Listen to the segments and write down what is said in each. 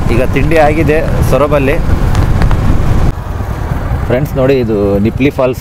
ಈಗ ತಿಂಡಿ ಆಗಿದೆ ಸೊರಬಲ್ಲಿ ಫ್ರೆಂಡ್ಸ್ ನೋಡಿ ಇದು ನಿಪ್ಲಿ ಫಾಲ್ಸ್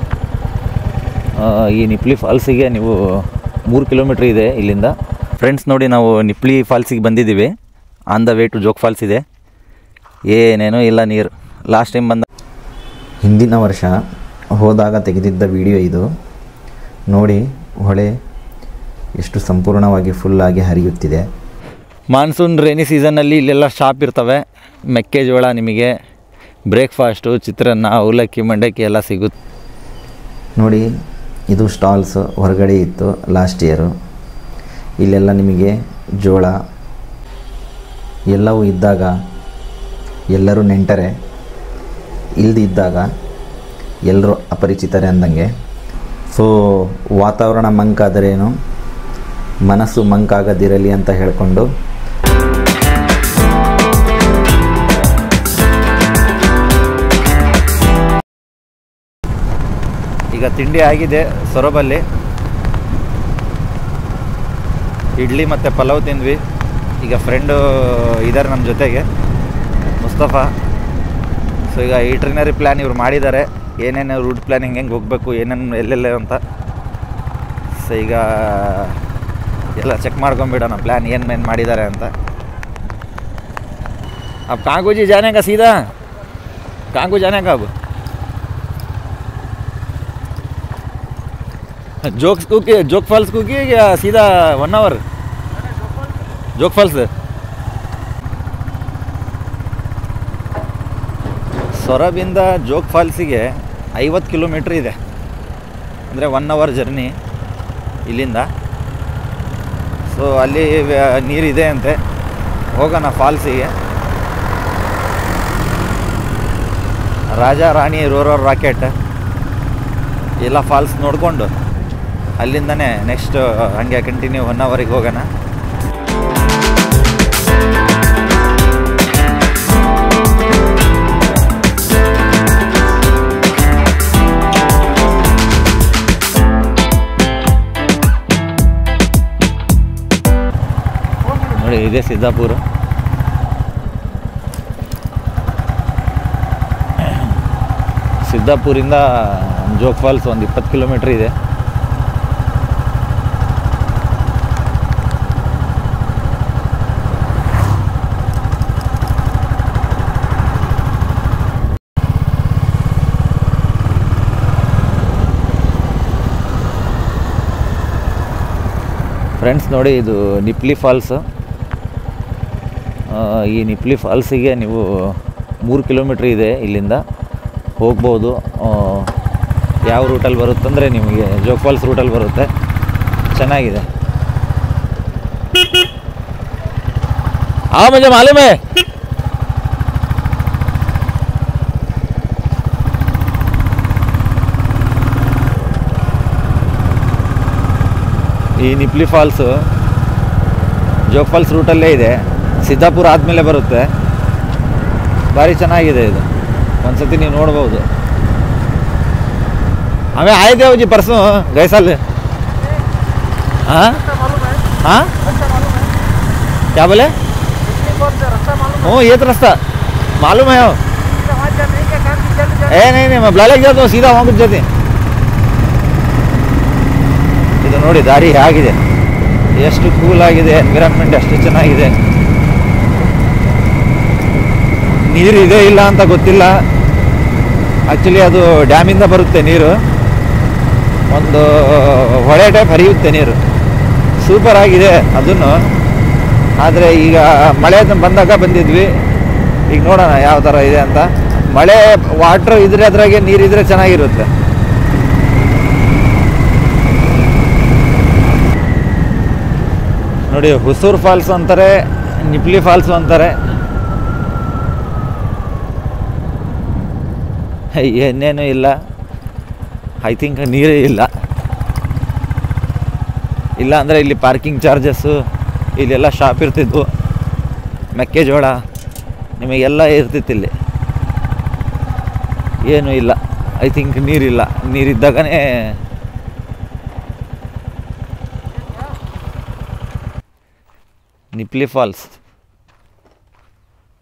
ಈ ನಿಪ್ಲಿ ಫಾಲ್ಸಿಗೆ ನೀವು ಮೂರು ಕಿಲೋಮೀಟ್ರ್ ಇದೆ ಇಲ್ಲಿಂದ ಫ್ರೆಂಡ್ಸ್ ನೋಡಿ ನಾವು ನಿಪ್ಲಿ ಫಾಲ್ಸಿಗೆ ಬಂದಿದ್ದೀವಿ on the way to Jog Falls ಇದೆ ಏನೇನೋ ಇಲ್ಲ ನೀರು ಲಾಸ್ಟ್ ಟೈಮ್ ಬಂದ ಹಿಂದಿನ ವರ್ಷ ಹೋದಾಗ ತೆಗೆದಿದ್ದ ವಿಡಿಯೋ ಇದು ನೋಡಿ ಹೊಳೆ ಎಷ್ಟು ಸಂಪೂರ್ಣವಾಗಿ ಫುಲ್ಲಾಗಿ ಹರಿಯುತ್ತಿದೆ ಮಾನ್ಸೂನ್ ರೈನಿ ಸೀಸನ್ನಲ್ಲಿ ಇಲ್ಲೆಲ್ಲ ಶಾಪ್ ಇರ್ತವೆ ಮೆಕ್ಕೆಜೋಳ ನಿಮಗೆ ಬ್ರೇಕ್ಫಾಸ್ಟು ಚಿತ್ರಾನ್ನ ಅವಲಕ್ಕಿ ಮಂಡಕ್ಕಿ ಎಲ್ಲ ಸಿಗುತ್ತೆ ನೋಡಿ ಇದು ಸ್ಟಾಲ್ಸ್ ಹೊರಗಡೆ ಇತ್ತು ಲಾಸ್ಟ್ ಇಯರು ಇಲ್ಲೆಲ್ಲ ನಿಮಗೆ ಜೋಳ ಎಲ್ಲವೂ ಇದ್ದಾಗ ಎಲ್ಲರೂ ನೆಂಟರೆ ಇಲ್ದಿದ್ದಾಗ ಎಲ್ಲರೂ ಅಪರಿಚಿತರೇ ಅಂದಂಗೆ ಸೊ ವಾತಾವರಣ ಮಂಕಾದರೇನು ಮನಸ್ಸು ಮಂಕಾಗದಿರಲಿ ಅಂತ ಹೇಳಿಕೊಂಡು ಈಗ ತಿಂಡಿ ಆಗಿದೆ ಸೊರಬಲ್ಲಿ ಇಡ್ಲಿ ಮತ್ತು ಪಲಾವ್ ತಿಂದ್ವಿ ಈಗ ಫ್ರೆಂಡು ಇದ್ದಾರೆ ನಮ್ಮ ಜೊತೆಗೆ ಮುಸ್ತಫಾ ಸೊ ಈಗ ಈಟ್ರಿನರಿ ಪ್ಲ್ಯಾನ್ ಇವ್ರು ಮಾಡಿದ್ದಾರೆ ಏನೇನು ರೂಟ್ ಪ್ಲ್ಯಾನ್ ಹೆಂಗೆ ಹೆಂಗೆ ಹೋಗಬೇಕು ಏನೇನು ಎಲ್ಲೆಲ್ಲ ಅಂತ ಸೊ ಈಗ ಎಲ್ಲ ಚೆಕ್ ಮಾಡ್ಕೊಂಬಿಡೋಣ ಪ್ಲ್ಯಾನ್ ಏನು ಏನು ಮಾಡಿದ್ದಾರೆ ಅಂತ अब कहाँ को जी जाने का सीधा कहाँ को जाने का अब जोक को कि जोक फॉल्स को कि या सीधा वन आवर जोक फॉल्स ಸೊರಬಿಂದ ಜೋಗ್ ಫಾಲ್ಸಿಗೆ ಐವತ್ತು ಕಿಲೋಮೀಟ್ರ್ ಇದೆ ಅಂದರೆ ಒನ್ ಅವರ್ ಜರ್ನಿ ಇಲ್ಲಿಂದ ಸೊ ಅಲ್ಲಿ ವ್ಯ- ನೀರಿದೆ ಅಂತೆ ಹೋಗೋಣ ಫಾಲ್ಸಿಗೆ ರಾಜಾ ರಾಣಿ ರೋರರ್ ರಾಕೆಟ್ ಎಲ್ಲ ಫಾಲ್ಸ್ ನೋಡಿಕೊಂಡು ಅಲ್ಲಿಂದನೇ ನೆಕ್ಸ್ಟ್ ಹಂಗೆ ಕಂಟಿನ್ಯೂ ಒನ್ ಅವರಿಗೆ ಹೋಗೋಣ ನೋಡಿ ಇದೆ ಸಿದ್ದಾಪುರ ಸಿದ್ದಾಪುರಿಂದ ಜೋಗ್ ಫಾಲ್ಸ್ ಒಂದು ಇಪ್ಪತ್ತು ಕಿಲೋಮೀಟ್ರ್ ಇದೆ ಫ್ರೆಂಡ್ಸ್ ನೋಡಿ ಇದು ನಿಪ್ಲಿ ಫಾಲ್ಸ್ ಈ ನಿಪ್ಲಿ ಫಾಲ್ಸಿಗೆ ನೀವು ಮೂರು ಕಿಲೋಮೀಟ್ರ್ ಇದೆ ಇಲ್ಲಿಂದ ಹೋಗ್ಬೋದು ಆ, ಯಾವ ರೂಟಲ್ಲಿ ಬರುತ್ತಂದರೆ ನಿಮಗೆ ಜೋಗ್ ಫಾಲ್ಸ್ ರೂಟಲ್ಲಿ ಬರುತ್ತೆ ಚೆನ್ನಾಗಿದೆ ಆ ಮಜೆ ಮಾಲೂಮೆ ಈ ನಿಪ್ಲಿ ಫಾಲ್ಸು ಜೋಗ್ ಫಾಲ್ಸ್ ರೂಟಲ್ಲೇ ಇದೆ ಸಿದ್ದಾಪುರ ಆದಮೇಲೆ ಬರುತ್ತೆ ಭಾರಿ ಚೆನ್ನಾಗಿದೆ ಇದು ಒಂದ್ಸತಿ ನೀವು ನೋಡ್ಬೋದು ಆಮೇಲೆ ಆಯ್ತು ಜಿ ಪರ್ಸು ಗೈಸಲ್ ಹಾಂ ಹಾಂ क्या बोले ओ ये तो रास्ता मालूम है वो ए नहीं नहीं मैं ब्लालेಗೆ जाता हूँ सीधा वहाँ कुछ जाते ಇದು ನೋಡಿ ದಾರಿ ಹೇಗಿದೆ ಎಷ್ಟು ಕೂಲ್ ಆಗಿದೆ ಎನ್ವಿರಾನ್ಮೆಂಟ್ ಎಷ್ಟು ಚೆನ್ನಾಗಿದೆ ನೀರು ಇದೆ ಇಲ್ಲ ಅಂತ ಗೊತ್ತಿಲ್ಲ ಆ್ಯಕ್ಚುಲಿ ಅದು ಡ್ಯಾಮಿಂದ ಬರುತ್ತೆ ನೀರು ಒಂದು ಹೊಳೆ ಟೈಪ್ ಹರಿಯುತ್ತೆ ನೀರು ಸೂಪರ್ ಆಗಿದೆ ಅದನ್ನು ಆದರೆ ಈಗ ಮಳೆ ಬಂದಾಗ ಬಂದಿದ್ವಿ ಈಗ ನೋಡೋಣ ಯಾವ ಥರ ಇದೆ ಅಂತ ಮಳೆ ವಾಟ್ರ್ ಇದ್ರೆ ಅದ್ರಾಗೆ ನೀರಿದ್ರೆ ಚೆನ್ನಾಗಿರುತ್ತೆ ನೋಡಿ ಹುಸೂರು ಫಾಲ್ಸ್ ಅಂತಾರೆ ನಿಪ್ಲಿ ಫಾಲ್ಸು ಅಂತಾರೆ ಏನೇನು ಇಲ್ಲ ಐ ಥಿಂಕ್ ನೀರೇ ಇಲ್ಲ ಇಲ್ಲ ಅಂದರೆ ಇಲ್ಲಿ ಪಾರ್ಕಿಂಗ್ ಚಾರ್ಜಸ್ಸು ಇಲ್ಲೆಲ್ಲ ಶಾಪ್ ಇರ್ತಿದ್ವು ಮೆಕ್ಕೆಜೋಳ ನಿಮಗೆಲ್ಲ ಇರ್ತಿತ್ತು ಇಲ್ಲಿ ಏನೂ ಇಲ್ಲ ಐ ಥಿಂಕ್ ನೀರಿಲ್ಲ ನೀರಿದ್ದಾಗನೇ ನಿಪ್ಲಿ ಫಾಲ್ಸ್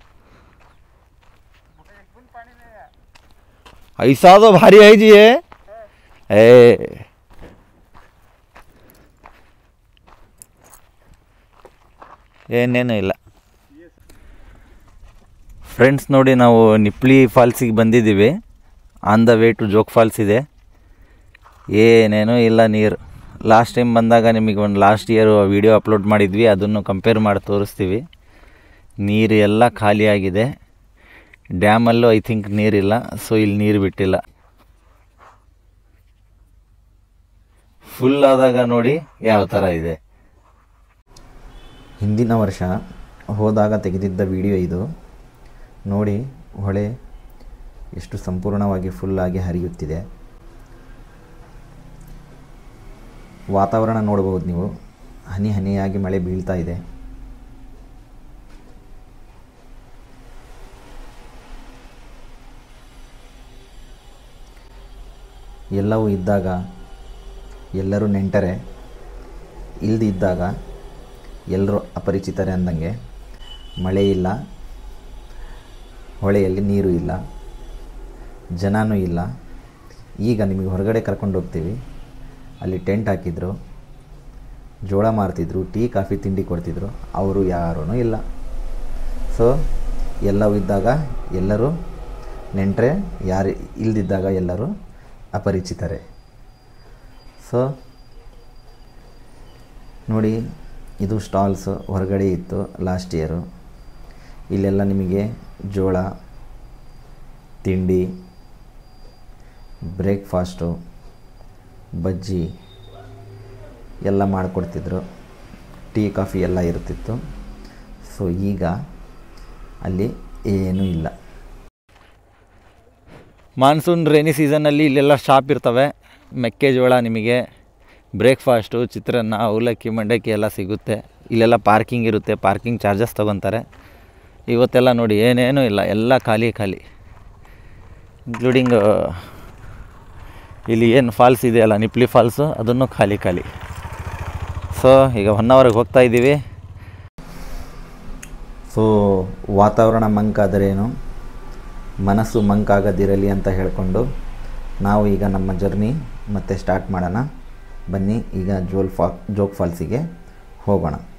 ऐसा तो भारी है जी ये ए ಏನೇನು ಇಲ್ಲ ಫ್ರೆಂಡ್ಸ್ ನೋಡಿ ನಾವು ನಿಪ್ಲಿ ಫಾಲ್ಸಿಗೆ ಬಂದಿದ್ದೀವಿ on the way to Jog Falls ಇದೆ ಏನೇನೂ ಇಲ್ಲ ನೀರು ಲಾಸ್ಟ್ ಟೈಮ್ ಬಂದಾಗ ನಿಮಗೆ ಒಂದು ಲಾಸ್ಟ್ ಇಯರ್ ವಿಡಿಯೋ ಅಪ್ಲೋಡ್ ಮಾಡಿದ್ವಿ ಅದನ್ನು ಕಂಪೇರ್ ಮಾಡಿ ತೋರಿಸ್ತೀವಿ ನೀರು ಎಲ್ಲ ಖಾಲಿಯಾಗಿದೆ ಡ್ಯಾಮಲ್ಲೂ ಐ ಥಿಂಕ್ ನೀರಿಲ್ಲ ಸೊ ಇಲ್ಲಿ ನೀರು ಬಿಟ್ಟಿಲ್ಲ ಫುಲ್ ಆದಾಗ ನೋಡಿ ಯಾವ ಥರ ಇದೆ ಹಿಂದಿನ ವರ್ಷ ಹೋದಾಗ ತೆಗೆದಿದ್ದ ವಿಡಿಯೋ ಇದು ನೋಡಿ ಹೊಳೆ ಎಷ್ಟು ಸಂಪೂರ್ಣವಾಗಿ ಫುಲ್ಲಾಗಿ ಹರಿಯುತ್ತಿದೆ ವಾತಾವರಣ ನೋಡಬಹುದು ನೀವು ಹನಿ ಹನಿಯಾಗಿ ಮಳೆ ಬೀಳ್ತಾ ಇದೆ ಎಲ್ಲವೂ ಇದ್ದಾಗ ಎಲ್ಲರೂ ನೆಂಟರೆ ಇಲ್ದಿದ್ದಾಗ ಎಲ್ಲರೂ ಅಪರಿಚಿತರೇ ಅಂದಂಗೆ ಮಳೆ ಇಲ್ಲ ಹೊಳೆಯಲ್ಲಿ ನೀರು ಇಲ್ಲ ಜನನೂ ಇಲ್ಲ ಈಗ ನಿಮಗೆ ಹೊರಗಡೆ ಕರ್ಕೊಂಡು ಹೋಗ್ತೀವಿ ಅಲ್ಲಿ ಟೆಂಟ್ ಹಾಕಿದ್ರು ಜೋಳ ಮಾರ್ತಿದ್ರು ಟೀ ಕಾಫಿ ತಿಂಡಿ ಕೊಡ್ತಿದ್ರು ಅವರು ಯಾರೂ ಇಲ್ಲ ಸೊ ಎಲ್ಲವೂ ಇದ್ದಾಗ ಎಲ್ಲರೂ ನೆಂಟರೆ ಯಾರು ಇಲ್ದಿದ್ದಾಗ ಎಲ್ಲರೂ ಅಪರಿಚಿತರೇ ಸೊ ನೋಡಿ ಇದು ಸ್ಟಾಲ್ಸ್ ಹೊರಗಡೆ ಇತ್ತು ಲಾಸ್ಟ್ ಇಯರು ಇಲ್ಲೆಲ್ಲ ನಿಮಗೆ ಜೋಳ ತಿಂಡಿ ಬ್ರೇಕ್ಫಾಸ್ಟು ಬಜ್ಜಿ ಎಲ್ಲ ಮಾಡಿಕೊಡ್ತಿದ್ರು ಟೀ ಕಾಫಿ ಎಲ್ಲ ಇರ್ತಿತ್ತು ಸೊ ಈಗ ಅಲ್ಲಿ ಏನೂ ಇಲ್ಲ ಮಾನ್ಸೂನ್ ರೈನಿ ಸೀಸನಲ್ಲಿ ಇಲ್ಲೆಲ್ಲ ಶಾಪ್ ಇರ್ತವೆ ಮೆಕ್ಕೆಜೋಳ ನಿಮಗೆ ಬ್ರೇಕ್ಫಾಸ್ಟು ಚಿತ್ರಾನ್ನ ಅವಲಕ್ಕಿ ಮಂಡಕ್ಕಿ ಎಲ್ಲ ಸಿಗುತ್ತೆ ಇಲ್ಲೆಲ್ಲ ಪಾರ್ಕಿಂಗ್ ಇರುತ್ತೆ ಪಾರ್ಕಿಂಗ್ ಚಾರ್ಜಸ್ ತೊಗೊತಾರೆ ಇವತ್ತೆಲ್ಲ ನೋಡಿ ಏನೇನೂ ಇಲ್ಲ ಎಲ್ಲ ಖಾಲಿ ಖಾಲಿ ಇನ್ಕ್ಲೂಡಿಂಗ್ ಇಲ್ಲಿ ಏನು ಫಾಲ್ಸ್ ಇದೆಯಲ್ಲ ನಿಪ್ಲಿ ಫಾಲ್ಸು ಅದನ್ನು ಖಾಲಿ ಖಾಲಿ ಸೊ ಈಗ ಹೊನ್ನಾವರ್ಗೆ ಹೋಗ್ತಾ ಇದ್ದೀವಿ ಸೊ ವಾತಾವರಣ ಮಂಕಾದರೇನು ಮನಸ್ಸು ಮಂಕಾಗದಿರಲಿ ಅಂತ ಹೇಳಿಕೊಂಡು ನಾವು ಈಗ ನಮ್ಮ ಜರ್ನಿ ಮತ್ತೆ ಸ್ಟಾರ್ಟ್ ಮಾಡೋಣ ಬನ್ನಿ ಈಗ ಜೋಲ್ ಫಾ ಜೋಗ್ ಫಾಲ್ಸಿಗೆ ಹೋಗೋಣ